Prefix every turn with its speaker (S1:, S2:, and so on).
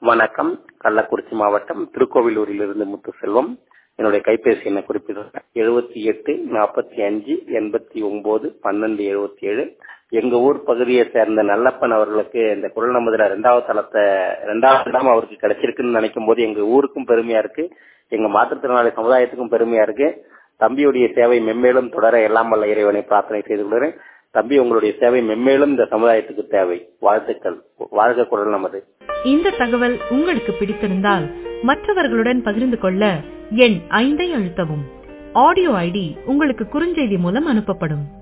S1: வணக்கம் கள்ளக்குறிச்சி மாவட்டம் திருக்கோவிலூரிலிருந்து முத்துசெல்வம் என்னுடைய கைபேசி எண்ணை குறிப்பிடுறேன் எழுபத்தி எட்டு நாற்பத்தி அஞ்சு எண்பத்தி ஒன்பது பன்னெண்டு எழுபத்தி ஏழு எங்க ஊர் பகுதியை சேர்ந்த நல்லப்பன் அவர்களுக்கு இந்த குரல் நம்பதுல ரெண்டாவது தளத்தை ரெண்டாவது இடம் அவருக்கு கிடைச்சிருக்குன்னு நினைக்கும் போது எங்க ஊருக்கும் பெருமையா இருக்கு எங்க மாற்றுத்திறனாளி சமுதாயத்துக்கும் பெருமையா இருக்கு தம்பியுடைய சேவை மென்மேலும் தொடர எல்லாம் வல்ல இறைவனை பிரார்த்தனை செய்து கொள்கிறேன் தம்பி உங்களுடைய சேவை மென்மேலும் இந்த சமுதாயத்துக்கு தேவை வாழ்த்துக்கள் வாழ்க குரல் நமது
S2: இந்த தகவல் உங்களுக்கு பிடித்திருந்தால் மற்றவர்களுடன் பகிர்ந்து கொள்ள எண் ஐந்தை அழுத்தவும் ஆடியோ ஐடி உங்களுக்கு குறுஞ்செய்தி மூலம் அனுப்பப்படும்